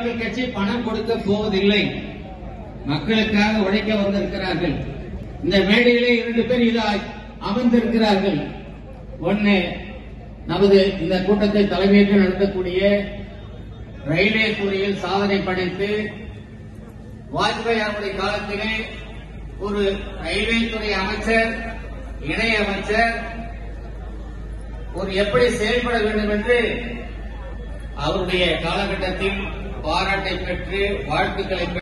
அவர்கள் கட்சி பணம் கொடுக்க போவதில்லை மக்களுக்காக உழைக்க வந்திருக்கிறார்கள் இந்த மேடையிலே இரண்டு பேர் இதா அமர்ந்திருக்கிறார்கள் ஒன்னு நமது இந்த கூட்டத்தை தலைமையேற்று நடத்தக்கூடிய ரயில்வே துறையில் சாதனை படைத்து வாஜ்பாய் அவருடைய காலத்திலே ஒரு ரயில்வே துறை அமைச்சர் இணை அமைச்சர் ஒரு எப்படி செயல்பட வேண்டும் என்று அவருடைய காலகட்டத்தில் பாராட்டை பெற்று வாழ்த்துக்களை பெற்று